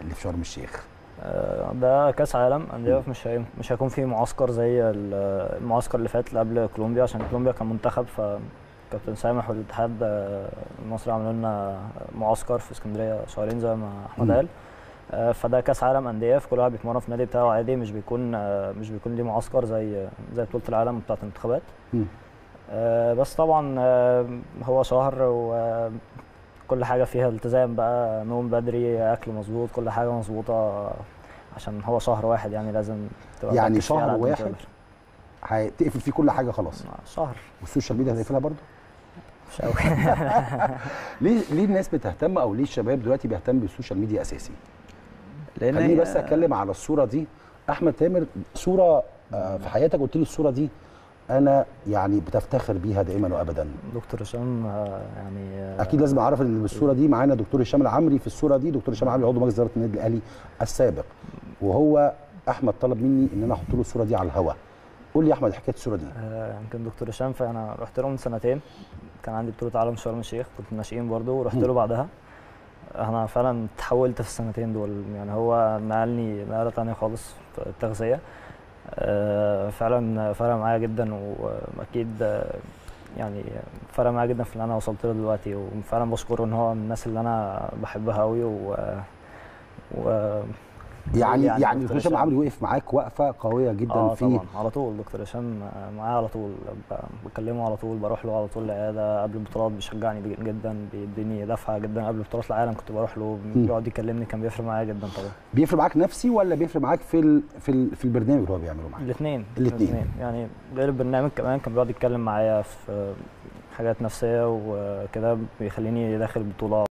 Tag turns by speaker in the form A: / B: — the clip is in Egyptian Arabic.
A: اللي في شرم الشيخ
B: آه، ده كاس عالم انديه مش هي... مش هيكون فيه معسكر زي ال- المعسكر اللي فات اللي قبل كولومبيا عشان كولومبيا كان منتخب فكابتن سامح والاتحاد آه، المصري عملوا لنا معسكر في اسكندريه شهرين زي ما احمد
A: مم.
B: قال آه، فده كاس عالم انديه فكل واحد بيتمرن في النادي بتاعه عادي مش بيكون آه، مش بيكون ليه معسكر زي زي بطوله العالم بتاعه المنتخبات
A: مم.
B: آه، بس طبعا آه، هو شهر وكل حاجه فيها التزام بقى نوم بدري اكل مظبوط كل حاجه مظبوطه عشان هو شهر واحد يعني لازم تبقى
A: يعني
B: مركز فيه
A: شهر
B: على قد ما
A: واحد؟
B: تقدر.
A: هتقفل فيه كل حاجه خلاص
B: شهر
A: والسوشيال ميديا هتقفلها برضه
B: مش قوي
A: ليه ليه الناس بتهتم او ليه الشباب دلوقتي بيهتم بالسوشيال ميديا اساسي
C: لان
A: خليني
C: هي-
A: بس اتكلم على الصوره دي احمد تامر صوره آه، في حياتك قلت لي الصوره دي انا يعني بتفتخر بيها دائما وابدا
B: دكتور هشام آه، يعني آه،
A: اكيد لازم اعرف ان بالصوره دي معانا دكتور هشام العمري في الصوره دي دكتور هشام العمري عضو مجلس اداره النادي الاهلي السابق وهو احمد طلب مني ان انا احط له الصوره دي على الهواء قول لي يا احمد حكايه الصوره دي
B: آه، يمكن دكتور هشام فانا رحت له من سنتين كان عندي بطوله عالم شرم الشيخ كنت ناشئين برضه ورحت
A: مم.
B: له بعدها انا فعلا تحولت في السنتين دول يعني هو نقلني نقله تانية خالص في التغذيه آه، فعلا فرق معايا جدا واكيد آه، يعني فرق معايا جدا في اللي انا وصلت له دلوقتي وفعلا بشكره ان هو من الناس اللي انا بحبها قوي و, و
A: يعني يعني,
B: يعني
A: دكتور
B: دكتور
A: هشام
B: هشام.
A: العمري وقف معاك وقفه قويه جدا
B: اه
A: في
B: طبعا على طول دكتور هشام معايا على طول ب- بكلمه على طول بروح له على طول العياده قبل البطولات بيشجعني ج- جدا بيديني دفعه جدا قبل بطولات العالم كنت بروح له بيقعد يكلمني كان بيفرق معايا جدا طبعا
A: بيفرق معاك نفسي ولا بيفرق معاك في ال في ال في البرنامج اللي هو بيعمله معاك
B: الاثنين
A: الاتنين.
B: يعني غير البرنامج كمان كان بيقعد يتكلم معايا في حاجات نفسيه وكده بيخليني داخل البطوله